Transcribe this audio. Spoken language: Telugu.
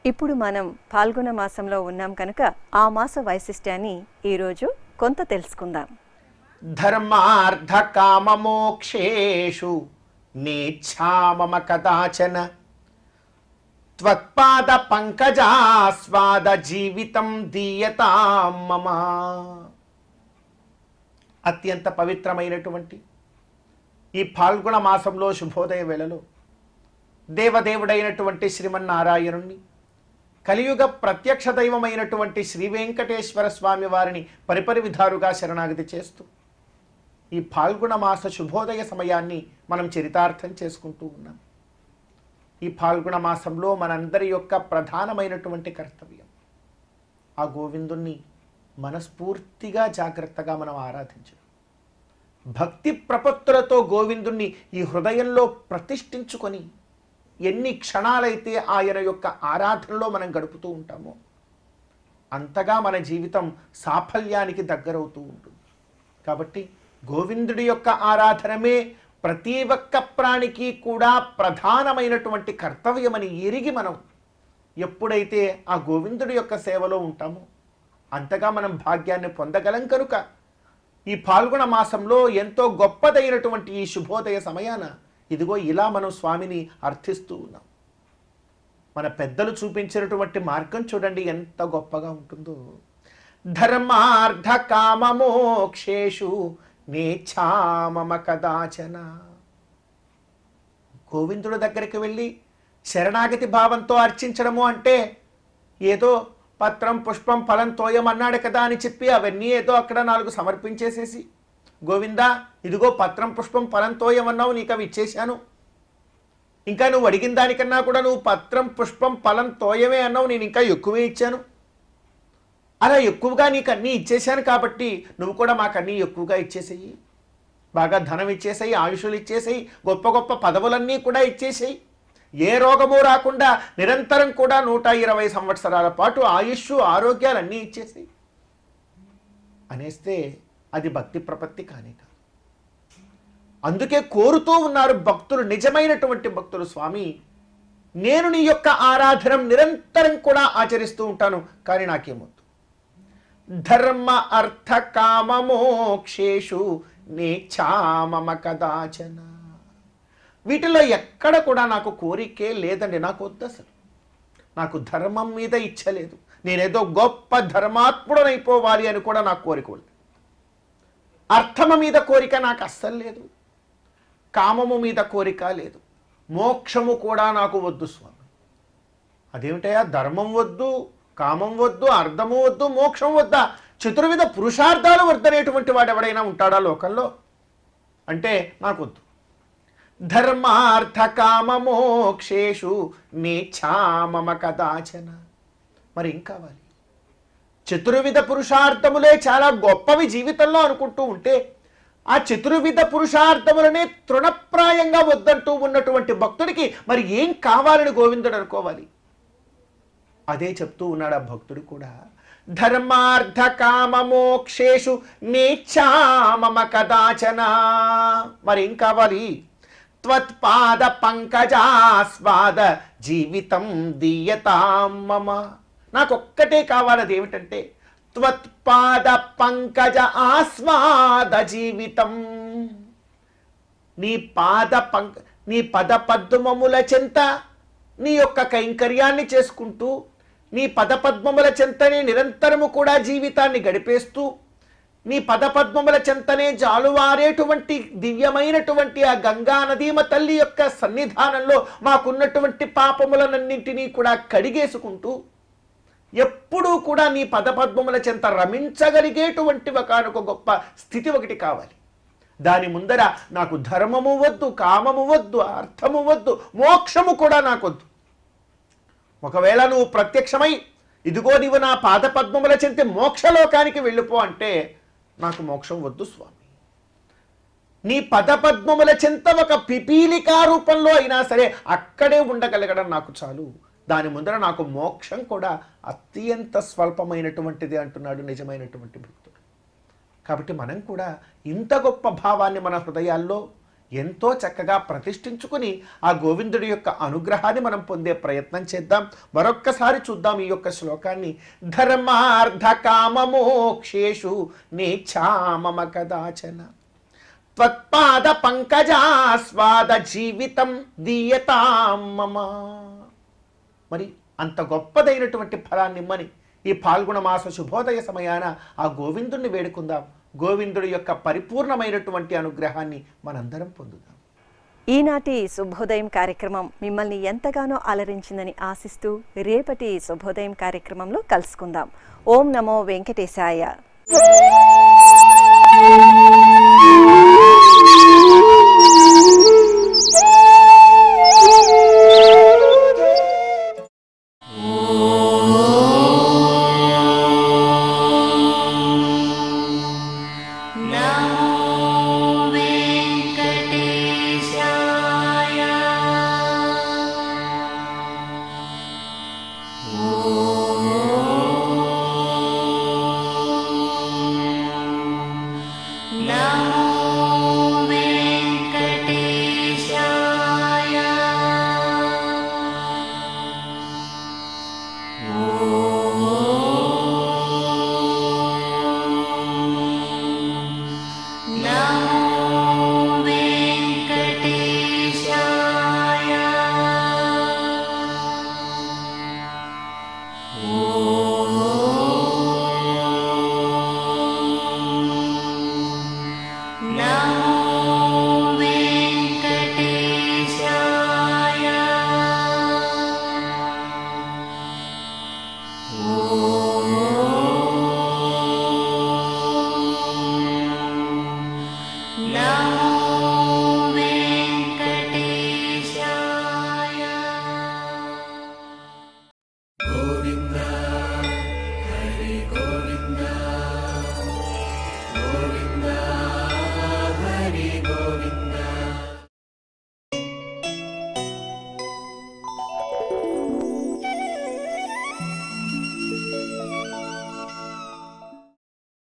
ఇప్పుడు మనం పాల్గొన మాసంలో ఉన్నాం కనుక ఆ మాస వైశిష్ట్యాన్ని ఈరోజు కొంత తెలుసుకుందాం ధర్మార్థ కామమోక్షేషు నేచ్ఛామమ కదాచన త్వత్పాద పంకజాస్వాద జీవితం దీయతాం మమ అత్యంత పవిత్రమైనటువంటి ఈ పాల్గొన మాసంలో శుభోదయ వేళలో దేవదేవుడైనటువంటి శ్రీమన్నారాయణుణ్ణి కలియుగ ప్రత్యక్ష దైవమైనటువంటి శ్రీ వెంకటేశ్వర స్వామి వారిని పరిపరి విధాలుగా శరణాగతి చేస్తూ ఈ పాల్గొన మాస శుభోదయ సమయాన్ని మనం చరితార్థం చేసుకుంటూ ఉన్నాం ఈ పాల్గొన మాసంలో మనందరి యొక్క ప్రధానమైనటువంటి కర్తవ్యం ఆ గోవిందుణ్ణి మనస్ఫూర్తిగా జాగ్రత్తగా మనం ఆరాధించడం భక్తి ప్రపత్తులతో గోవిందుణ్ణి ఈ హృదయంలో ప్రతిష్ఠించుకొని ఎన్ని క్షణాలైతే ఆయన యొక్క ఆరాధనలో మనం గడుపుతూ ఉంటామో అంతగా మన జీవితం సాఫల్యానికి దగ్గరవుతూ ఉంటుంది కాబట్టి గోవిందుడి యొక్క ఆరాధనమే ప్రతి ఒక్క ప్రాణికి కూడా ప్రధానమైనటువంటి కర్తవ్యమని ఎరిగి మనం ఎప్పుడైతే ఆ గోవిందుడి యొక్క సేవలో ఉంటామో అంతగా మనం భాగ్యాన్ని పొందగలం కనుక ఈ పాల్గొన మాసంలో ఎంతో గొప్పదైనటువంటి ఈ శుభోదయ సమయాన ఇదిగో ఇలా మనం స్వామిని అర్థిస్తూ ఉన్నాం మన పెద్దలు చూపించినటువంటి మార్గం చూడండి ఎంత గొప్పగా ఉంటుందో ధర్మార్థ కామమోక్షేషు నేచ్ఛామమ కదాచన గోవిందుడి దగ్గరికి వెళ్ళి శరణాగతి భావంతో అర్చించడము అంటే ఏదో పత్రం పుష్పం ఫలం తోయమన్నాడు కదా అని చెప్పి అవన్నీ ఏదో అక్కడ నాలుగు సమర్పించేసేసి గోవిందా ఇదిగో పత్రం పుష్పం ఫలం తోయమన్నావు నీకు అవి ఇచ్చేశాను ఇంకా నువ్వు అడిగిన దానికన్నా కూడా నువ్వు పత్రం పుష్పం ఫలం తోయమే అన్నావు నేను ఇంకా ఎక్కువే ఇచ్చాను అలా ఎక్కువగా నీకు అన్నీ ఇచ్చేశాను కాబట్టి నువ్వు కూడా మాకు అన్నీ ఎక్కువగా ఇచ్చేసేయి బాగా ధనం ఇచ్చేసేయి ఆయుషులు ఇచ్చేసేయి గొప్ప గొప్ప పదవులన్నీ కూడా ఇచ్చేసేయి ఏ రోగము రాకుండా నిరంతరం కూడా నూట ఇరవై సంవత్సరాల పాటు ఆయుష్ ఆరోగ్యాలన్నీ ఇచ్చేసేయి అనేస్తే అది భక్తి ప్రపత్తి కానే కాదు అందుకే కోరుతూ ఉన్నారు భక్తులు నిజమైనటువంటి భక్తులు స్వామి నేను నీ యొక్క ఆరాధనం నిరంతరం కూడా ఆచరిస్తూ ఉంటాను కానీ నాకేమొద్దు ధర్మ అర్థ కామమోక్షేషు నేచ్ఛామమ కదాచన వీటిలో ఎక్కడ కూడా నాకు కోరికే లేదండి నాకు వద్దు అసలు నాకు ధర్మం మీద ఇచ్చలేదు నేనేదో గొప్ప ధర్మాత్ముడనైపోవాలి అని కూడా నాకు కోరిక ఉంది అర్థమ మీద కోరిక నాకు అస్సలు లేదు కామము మీద కోరిక లేదు మోక్షము కూడా నాకు వద్దు స్వామి అదేమిటయా ధర్మం వద్దు కామం వద్దు అర్థము వద్దు మోక్షం వద్దా చతుర్విధ పురుషార్థాలు వద్దనేటువంటి వాడు ఎవడైనా ఉంటాడా లోకంలో అంటే నాకు వద్దు ధర్మార్థ కామమోక్షేషు నేచ్ఛామమ కదాచన మరి ఏం కావాలి చతుర్విధ పురుషార్థములే చాలా గొప్పవి జీవితంలో అనుకుంటూ ఉంటే ఆ చతుర్విధ పురుషార్థములనే తృణప్రాయంగా వద్దంటూ ఉన్నటువంటి భక్తుడికి మరి ఏం కావాలని గోవిందుడు అనుకోవాలి అదే చెప్తూ ఉన్నాడు ఆ భక్తుడు కూడా ధర్మార్థ కామమోక్షేషు నేచ్ఛామమ కదాచన మరేం కావాలి త్వత్పాద పంకజాస్వాద జీవితం దీయతాం మమ నాకొక్కటే కావాలి అదేమిటంటే త్వత్పాద పంకజ ఆస్వాద జీవితం నీ పాద పంక నీ పద పద్మముల చెంత నీ యొక్క కైంకర్యాన్ని చేసుకుంటూ నీ పదపద్మముల చెంతనే నిరంతరము కూడా జీవితాన్ని గడిపేస్తూ నీ పదపద్మముల చెంతనే జాలువారేటువంటి దివ్యమైనటువంటి ఆ గంగా నదీమ తల్లి యొక్క సన్నిధానంలో మాకున్నటువంటి పాపములనన్నింటినీ కూడా కడిగేసుకుంటూ ఎప్పుడూ కూడా నీ పదపద్మముల చెంత రమించగలిగేటువంటి ఒకనొక గొప్ప స్థితి ఒకటి కావాలి దాని ముందర నాకు ధర్మము వద్దు కామము వద్దు అర్థము వద్దు మోక్షము కూడా నాకొద్దు ఒకవేళ నువ్వు ప్రత్యక్షమై ఇదిగో నీవు నా పాదపద్మముల చెంతే మోక్షలోకానికి వెళ్ళిపో అంటే నాకు మోక్షం వద్దు స్వామి నీ పదపద్మముల చెంత ఒక పిపీలికా రూపంలో అయినా సరే అక్కడే ఉండగలగడం నాకు చాలు దాని ముందర నాకు మోక్షం కూడా అత్యంత స్వల్పమైనటువంటిది అంటున్నాడు నిజమైనటువంటి భక్తుడు కాబట్టి మనం కూడా ఇంత గొప్ప భావాన్ని మన హృదయాల్లో ఎంతో చక్కగా ప్రతిష్ఠించుకుని ఆ గోవిందుడి యొక్క అనుగ్రహాన్ని మనం పొందే ప్రయత్నం చేద్దాం మరొక్కసారి చూద్దాం ఈ యొక్క శ్లోకాన్ని ధర్మార్థ కామమోక్షేషు నేచ్ఛామమ కదాచన త్వత్పాద పంకజాస్వాద జీవితం దీయతాం మమ మరి అంత గొప్పదైనటువంటి ఫలాన్ని ఇమ్మని ఈ పాల్గొన మాస శుభోదయ సమయాన ఆ గోవిందుణ్ణి వేడుకుందాం గోవిందుడి యొక్క పరిపూర్ణమైనటువంటి అనుగ్రహాన్ని మనందరం పొందుదాం ఈనాటి శుభోదయం కార్యక్రమం మిమ్మల్ని ఎంతగానో అలరించిందని ఆశిస్తూ రేపటి శుభోదయం కార్యక్రమంలో కలుసుకుందాం ఓం నమో వెంకటేశాయ